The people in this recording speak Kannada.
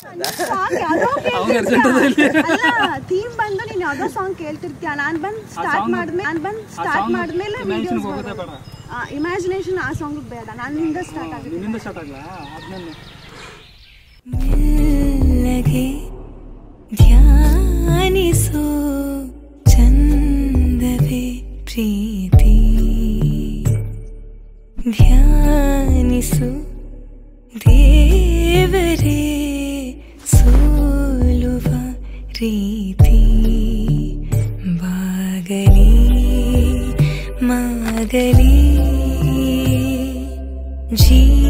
ಸಾಂಗ್ ಯಾವ್ದೋ ಅವ್ನಿಗೆ urgent ಅದ ಇಲ್ಲಿ. ಅಲ್ಲ ಥೀಮ್ ಬಂದು ನೀನ್ ಯಾವ್ದೋ ಸಾಂಗ್ ಕೇಳ್ತಿರ್ತೀಯ ನಾನ್ ಬಂದ್ ಸ್ಟಾರ್ಟ್ ಮಾಡಿದ್ಮೇಲೆ ನಾನ್ ಬಂದ್ ಸ್ಟಾರ್ಟ್ ಮಾಡಿದ್ಮೇಲೆ ಇಮ್ಯಾಜಿನ್ ಹೋಗೋದೇ ಬೇಡ ಇಮ್ಯಾಜಿನೇಷನ್ ಆ ಸಾಂಗ್ ಬೇಡ ನನ್ನಿಂದ ಸ್ಟಾರ್ಟ್ ಆಗುತ್ತೆ ನಿನ್ನಿಂದ ಸ್ಟಾರ್ಟ್ ಆಗಲ್ಲ ಆದ್ಮೇಲೆ ಮೆಲ್ಲಗೆ ಧ್ಯಾನಿಸೋ ಚಂದವೇ ಪ್ರೀತಿ ಧ್ಯಾನಿಸು ದೇವರೇ ಸೋಲುವ ರೀತಿ ಬಾಗಲಿ ಮಾಗಲಿ ಜೀ